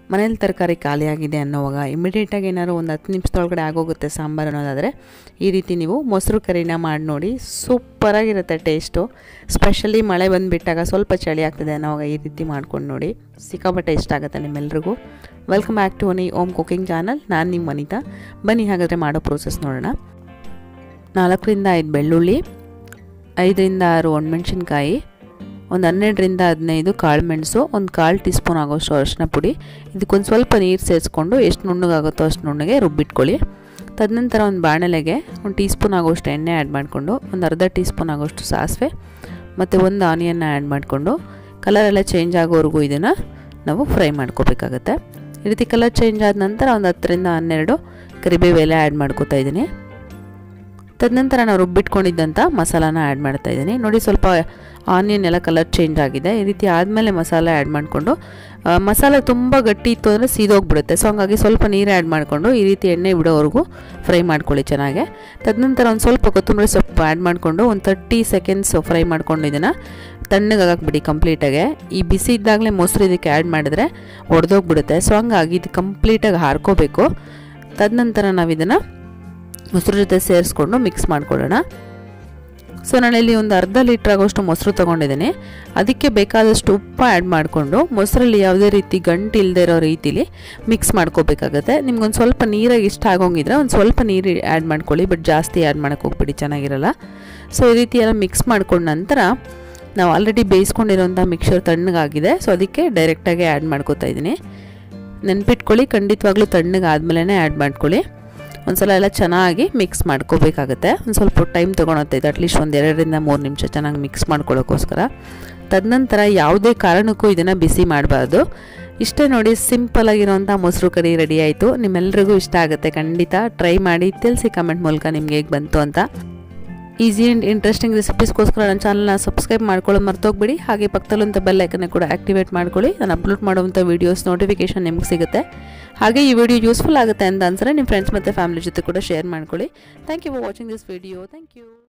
ಮನೇಲಿ ತರಕಾರಿ ಖಾಲಿಯಾಗಿದೆ ಅನ್ನೋವಾಗ ಇಮಿಡಿಯೇಟಾಗಿ ಏನಾದ್ರು ಒಂದು ಹತ್ತು ನಿಮಿಷದೊಳಗಡೆ ಆಗೋಗುತ್ತೆ ಸಾಂಬಾರು ಅನ್ನೋದಾದರೆ ಈ ರೀತಿ ನೀವು ಮೊಸರು ಕರಿನ ಮಾಡಿ ನೋಡಿ ಸೂಪರಾಗಿರುತ್ತೆ ಟೇಸ್ಟು ಸ್ಪೆಷಲಿ ಮಳೆ ಬಂದುಬಿಟ್ಟಾಗ ಸ್ವಲ್ಪ ಚಳಿ ಆಗ್ತದೆ ಅನ್ನೋವಾಗ ಈ ರೀತಿ ಮಾಡ್ಕೊಂಡು ನೋಡಿ ಸಿಕ್ಕಾಪಟ್ಟೆ ಇಷ್ಟ ಆಗುತ್ತೆ ನಿಮ್ಮೆಲ್ರಿಗೂ ವೆಲ್ಕಮ್ ಬ್ಯಾಕ್ ಟು ಒನಿ ಓಮ್ ಕುಕಿಂಗ್ ಚಾನಲ್ ನಾನು ನಿಮ್ಮ ವನಿತಾ ಬನ್ನಿ ಹಾಗಾದರೆ ಮಾಡೋ ಪ್ರೋಸೆಸ್ ನೋಡೋಣ ನಾಲ್ಕರಿಂದ ಐದು ಬೆಳ್ಳುಳ್ಳಿ ಐದರಿಂದ ಆರು ಒಣಮೆಣ್ಸಿನ್ಕಾಯಿ ಒಂದು ಹನ್ನೆರಡರಿಂದ ಹದಿನೈದು ಕಾಳು ಮೆಣಸು ಒಂದು ಕಾಲು ಟೀ ಸ್ಪೂನ್ ಆಗೋಷ್ಟು ಅರಿಶಿನ ಪುಡಿ ಇದಕ್ಕೊಂದು ಸ್ವಲ್ಪ ನೀರು ಸೇರಿಸ್ಕೊಂಡು ಎಷ್ಟು ನುಣ್ಣಗಾಗುತ್ತೋ ಅಷ್ಟು ನುಣ್ಣಗೆ ರುಬ್ಬಿಟ್ಕೊಳ್ಳಿ ತದನಂತರ ಒಂದು ಬಾಣಲೆಗೆ ಒಂದು ಟೀ ಸ್ಪೂನ್ ಆಗೋಷ್ಟು ಎಣ್ಣೆ ಆ್ಯಡ್ ಮಾಡಿಕೊಂಡು ಒಂದು ಅರ್ಧ ಟೀ ಸ್ಪೂನ್ ಆಗೋಷ್ಟು ಸಾಸಿವೆ ಮತ್ತು ಒಂದು ಆನಿಯನ್ನ ಆ್ಯಡ್ ಮಾಡಿಕೊಂಡು ಕಲರೆಲ್ಲ ಚೇಂಜ್ ಆಗೋವರೆಗೂ ಇದನ್ನು ನಾವು ಫ್ರೈ ಮಾಡ್ಕೋಬೇಕಾಗತ್ತೆ ಈ ರೀತಿ ಕಲರ್ ಚೇಂಜ್ ಆದ ನಂತರ ಒಂದು ಹತ್ತರಿಂದ ಹನ್ನೆರಡು ಕರಿಬೇವು ಎಲೆ ಆ್ಯಡ್ ಮಾಡ್ಕೋತಾ ಇದ್ದೀನಿ ತದನಂತರ ನಾವು ರುಬ್ಬಿಟ್ಕೊಂಡಿದ್ದಂಥ ಮಸಾಲಾನ ಆ್ಯಡ್ ಮಾಡ್ತಾ ಇದ್ದೀನಿ ನೋಡಿ ಸ್ವಲ್ಪ ಆನಿಯನ್ ಎಲ್ಲ ಕಲರ್ ಚೇಂಜ್ ಆಗಿದೆ ಈ ರೀತಿ ಆದಮೇಲೆ ಮಸಾಲ ಆ್ಯಡ್ ಮಾಡಿಕೊಂಡು ಮಸಾಲೆ ತುಂಬ ಗಟ್ಟಿ ಇತ್ತು ಅಂದರೆ ಸೀದೋಗ್ಬಿಡುತ್ತೆ ಸೊ ಹಂಗಾಗಿ ಸ್ವಲ್ಪ ನೀರು ಆ್ಯಡ್ ಮಾಡಿಕೊಂಡು ಈ ರೀತಿ ಎಣ್ಣೆ ಬಿಡೋವರೆಗೂ ಫ್ರೈ ಮಾಡ್ಕೊಳ್ಳಿ ಚೆನ್ನಾಗೆ ತದನಂತರ ಒಂದು ಸ್ವಲ್ಪ ಕೊತ್ತಂಬರಿ ಸೊಪ್ಪು ಆ್ಯಡ್ ಮಾಡಿಕೊಂಡು ಒಂದು ತರ್ಟಿ ಸೆಕೆಂಡ್ಸ್ ಫ್ರೈ ಮಾಡ್ಕೊಂಡು ಇದನ್ನು ತಣ್ಣಗಾಕ್ಬಿಡಿ ಕಂಪ್ಲೀಟಾಗೆ ಈ ಬಿಸಿ ಇದ್ದಾಗಲೇ ಮೊಸರು ಇದಕ್ಕೆ ಆ್ಯಡ್ ಮಾಡಿದ್ರೆ ಒಡೆದೋಗ್ಬಿಡುತ್ತೆ ಸೊ ಹಂಗಾಗಿ ಇದು ಕಂಪ್ಲೀಟಾಗಿ ಹಾರ್ಕೋಬೇಕು ತದನಂತರ ನಾವು ಇದನ್ನು ಮೊಸರು ಜೊತೆ ಸೇರಿಸ್ಕೊಂಡು ಮಿಕ್ಸ್ ಮಾಡ್ಕೊಳ್ಳೋಣ ಸೊ ನಾನಿಲ್ಲಿ ಒಂದು ಅರ್ಧ ಲೀಟ್ರ್ ಆಗೋಷ್ಟು ಮೊಸರು ತೊಗೊಂಡಿದ್ದೀನಿ ಅದಕ್ಕೆ ಬೇಕಾದಷ್ಟು ಉಪ್ಪು ಆ್ಯಡ್ ಮಾಡಿಕೊಂಡು ಮೊಸರಲ್ಲಿ ಯಾವುದೇ ರೀತಿ ಗಂಟು ಇಲ್ಲದೆ ಇರೋ ರೀತಿಲಿ ಮಿಕ್ಸ್ ಮಾಡ್ಕೋಬೇಕಾಗತ್ತೆ ನಿಮ್ಗೊಂದು ಸ್ವಲ್ಪ ನೀರಾಗಿ ಇಷ್ಟ ಆಗೋಂಗಿದ್ರೆ ಒಂದು ಸ್ವಲ್ಪ ನೀರು ಆ್ಯಡ್ ಮಾಡ್ಕೊಳ್ಳಿ ಬಟ್ ಜಾಸ್ತಿ ಆ್ಯಡ್ ಮಾಡೋಕ್ಕೆ ಹೋಗ್ಬಿಡಿ ಚೆನ್ನಾಗಿರಲ್ಲ ಸೊ ಈ ರೀತಿ ಎಲ್ಲ ಮಿಕ್ಸ್ ಮಾಡ್ಕೊಂಡ ನಂತರ ನಾವು ಆಲ್ರೆಡಿ ಬೇಯಿಸ್ಕೊಂಡಿರೋಂಥ ಮಿಕ್ಸರ್ ತಣ್ಣಗಾಗಿದೆ ಸೊ ಅದಕ್ಕೆ ಡೈರೆಕ್ಟಾಗಿ ಆ್ಯಡ್ ಮಾಡ್ಕೋತಾ ಇದ್ದೀನಿ ನೆನ್ಪಿಟ್ಕೊಳ್ಳಿ ಖಂಡಿತವಾಗ್ಲೂ ತಣ್ಣಗೆ ಆದಮೇಲೆ ಆ್ಯಡ್ ಮಾಡ್ಕೊಳ್ಳಿ ಒಂದ್ಸಲ ಎಲ್ಲ ಚೆನ್ನಾಗಿ ಮಿಕ್ಸ್ ಮಾಡ್ಕೋಬೇಕಾಗತ್ತೆ ಒಂದು ಸ್ವಲ್ಪ ಟೈಮ್ ತೊಗೊಳತ್ತೆ ಇದು ಅಟ್ಲೀಸ್ಟ್ ಒಂದು ಎರಡರಿಂದ ಮೂರು ನಿಮಿಷ ಚೆನ್ನಾಗಿ ಮಿಕ್ಸ್ ಮಾಡ್ಕೊಳ್ಳೋಕ್ಕೋಸ್ಕರ ತದನಂತರ ಯಾವುದೇ ಕಾರಣಕ್ಕೂ ಇದನ್ನು ಬಿಸಿ ಮಾಡಬಾರ್ದು ಇಷ್ಟೇ ನೋಡಿ ಸಿಂಪಲ್ ಆಗಿರೋಂಥ ಮೊಸರು ಕರಿ ರೆಡಿ ಆಯಿತು ನಿಮ್ಮೆಲ್ರಿಗೂ ಇಷ್ಟ ಆಗುತ್ತೆ ಖಂಡಿತ ಟ್ರೈ ಮಾಡಿ ತಿಳಿಸಿ ಕಮೆಂಟ್ ಮೂಲಕ ನಿಮಗೆ ಹೇಗೆ ಬಂತು ಅಂತ ಈಸಿ ಆ್ಯಂಡ್ ಇಂಟ್ರೆಸ್ಟಿಂಗ್ ರೆಸಿಪೀಸ್ಗೋಸ್ಕರ ನನ್ನ ಚಾನಲ್ನ ಸಬ್ಸ್ಕ್ರೈಬ್ ಮಾಡ್ಕೊಳ್ಳೋ ಮರ್ತೋಗ್ಬಿಡಿ ಹಾಗೆ ಪಕ್ಕದಲ್ಲಂಥ ಬೆಲ್ ಐಕನ್ನ ಕೂಡ ಆ್ಯಕ್ಟಿವೇಟ್ ಮಾಡ್ಕೊಳ್ಳಿ ನಾನು ಅಪ್ಲೋಡ್ ಮಾಡುವಂಥ ವೀಡಿಯೋಸ್ ನೋಟಿಫಿಕೇಷನ್ ನಿಮ್ಗೆ ಸಿಗುತ್ತೆ ಹಾಗೆ ಈ ವಿಡಿಯೋ ಯೂಸ್ಫುಲ್ ಆಗುತ್ತೆ ಅಂತ ಅನ್ಸರೆ ನಿಮ್ಮ ಫ್ರೆಂಡ್ಸ್ ಮತ್ತು ಫ್ಯಾಮಿಲಿ ಜೊತೆ ಕೂಡ ಶೇರ್ ಮಾಡ್ಕೊಳ್ಳಿ thank you for watching this video thank you